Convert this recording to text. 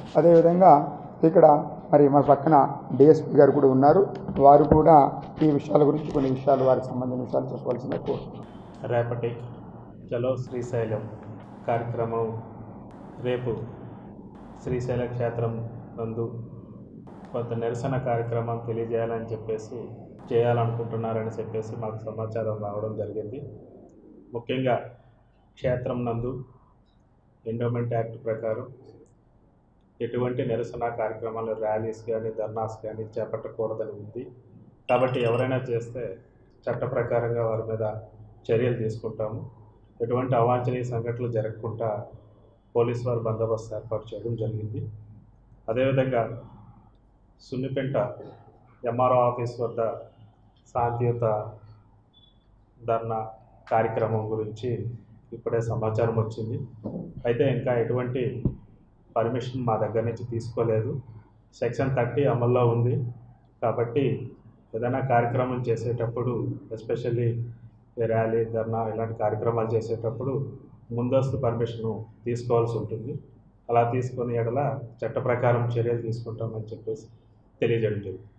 అదేవిధంగా ఇక్కడ మరి మన పక్కన డిఎస్పీ గారు కూడా ఉన్నారు వారు కూడా ఈ విషయాల గురించి కొన్ని విషయాలు వారికి సంబంధించిన విషయాలు చెప్పవలసిందిగా కోరుతున్నాను రేపటి చలో శ్రీశైలం కార్యక్రమం రేపు శ్రీశైల క్షేత్రం నందు కొంత నిరసన కార్యక్రమం తెలియజేయాలని చెప్పేసి చేయాలనుకుంటున్నారని చెప్పేసి మాకు సమాచారం రావడం జరిగింది ముఖ్యంగా క్షేత్రం నందు ఎండోమెంట్ యాక్ట్ ప్రకారం ఎటువంటి నిరసన కార్యక్రమాలు ర్యాలీస్ కానీ ధర్నాస్ కానీ చేపట్టకూడదని ఉంది కాబట్టి ఎవరైనా చేస్తే చట్ట ప్రకారంగా వారి మీద చర్యలు తీసుకుంటాము ఎటువంటి అవాంఛనీయ సంఘటనలు జరగకుండా పోలీస్ వారు బందోబస్తు ఏర్పాటు చేయడం జరిగింది అదేవిధంగా సున్నిపెంట ఎంఆర్ఓ ఆఫీస్ వద్ద శాంతియుత ధర్నా కార్యక్రమం గురించి ఇప్పుడే సమాచారం వచ్చింది అయితే ఇంకా ఎటువంటి పర్మిషన్ మా దగ్గర నుంచి తీసుకోలేదు సెక్షన్ థర్టీ అమల్లో ఉంది కాబట్టి ఏదైనా కార్యక్రమం చేసేటప్పుడు ఎస్పెషల్లీ ర్యాలీ ధర్నా ఇలాంటి కార్యక్రమాలు చేసేటప్పుడు ముందస్తు పర్మిషన్ తీసుకోవాల్సి ఉంటుంది అలా తీసుకుని ఎడల చట్ట ప్రకారం చర్యలు తీసుకుంటామని చెప్పేసి తెలియజేయడం జరిగింది